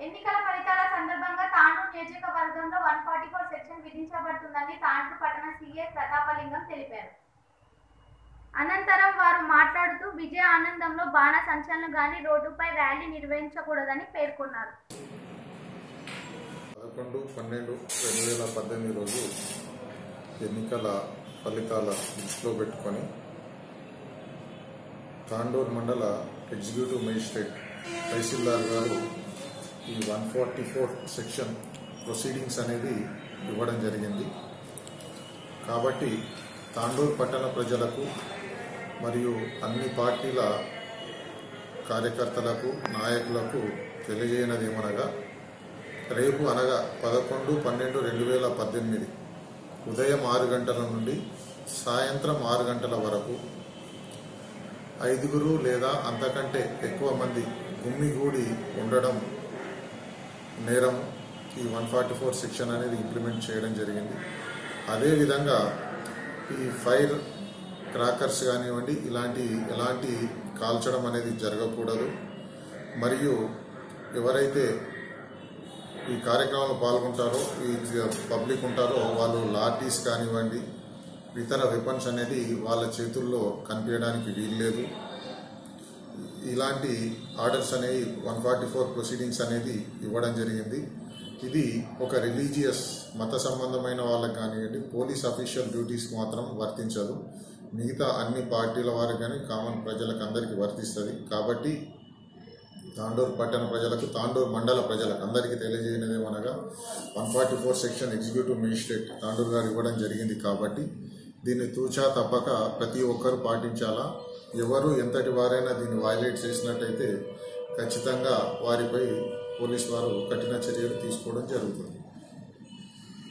ఎన్నికల ఫలితాల సందర్భంగా తాండూరు నియోజకవర్గంలో వన్ ఫార్టీ ఫోర్ సెక్షన్ విధించబడుతుందని తాండూరు పట్టణ సీఏ ప్రతాపలింగం తెలిపారు అనంతరం వారు మాట్లాడుతూ విజయ ఆనందంలో బాణ సంచలనం గాని రోడ్డుపై ర్యాలీ నిర్వహించకూడదని పేర్కొన్నారు పదకొండు పన్నెండు రెండు వేల పద్దెనిమిది రోజు ఎన్నికల ఫలితాల దృష్టిలో పెట్టుకొని తాండూరు మండల ఎగ్జిక్యూటివ్ మేజిస్ట్రేట్ తహసీల్దార్ గారు ఈ one forty four section proceedings అనేది ఇవ్వడం జరిగింది కాబట్టి తాండూరు పట్టణ ప్రజలకు మరియు అన్ని పార్టీల కార్యకర్తలకు నాయకులకు తెలియజేయనది ఏమనగా రేపు అనగా పదకొండు పన్నెండు రెండు వేల పద్దెనిమిది ఉదయం ఆరు గంటల నుండి సాయంత్రం ఆరు గంటల వరకు ఐదుగురు లేదా అంతకంటే ఎక్కువ మంది గుమ్మిగూడి ఉండడం నేరం ఈ వన్ ఫార్టీ ఫోర్ సెక్షన్ అనేది ఇంప్లిమెంట్ చేయడం జరిగింది అదేవిధంగా ఈ ఫైర్ క్రాకర్స్ కానివ్వండి ఇలాంటి ఎలాంటి కాల్చడం అనేది జరగకూడదు మరియు ఎవరైతే ఈ కార్యక్రమంలో పాల్గొంటారో ఈ పబ్లిక్ ఉంటారో వాళ్ళు లాఠీస్ కానివ్వండి ఇతర వెపన్స్ అనేది వాళ్ళ చేతుల్లో కనిపించడానికి వీల్లేదు ఇలాంటి ఆర్డర్స్ అనేవి వన్ ఫార్టీ ఫోర్ ప్రొసీడింగ్స్ అనేది ఇవ్వడం జరిగింది ఇది ఒక రిలీజియస్ మత సంబంధమైన వాళ్ళకి కానివ్వండి పోలీస్ అఫీషియల్ డ్యూటీస్కి మాత్రం వర్తించదు మిగతా అన్ని పార్టీల వారికి కానీ కామన్ ప్రజలకు అందరికీ వర్తిస్తుంది కాబట్టి తాండూరు పట్టణ ప్రజలకు తాండూరు మండల ప్రజలకు అందరికీ తెలియజేయనిది ఏమనగా one forty four section executive magistrate Tandur గారు ఇవ్వడం జరిగింది కాబట్టి దీన్ని తూచా తప్పక ప్రతి ఒక్కరూ పాటించాలా ఎవరు ఎంతటి వారైనా దీన్ని వైలేట్ చేసినట్టయితే ఖచ్చితంగా వారిపై పోలీస్ వారు కఠిన చర్యలు తీసుకోవడం జరుగుతుంది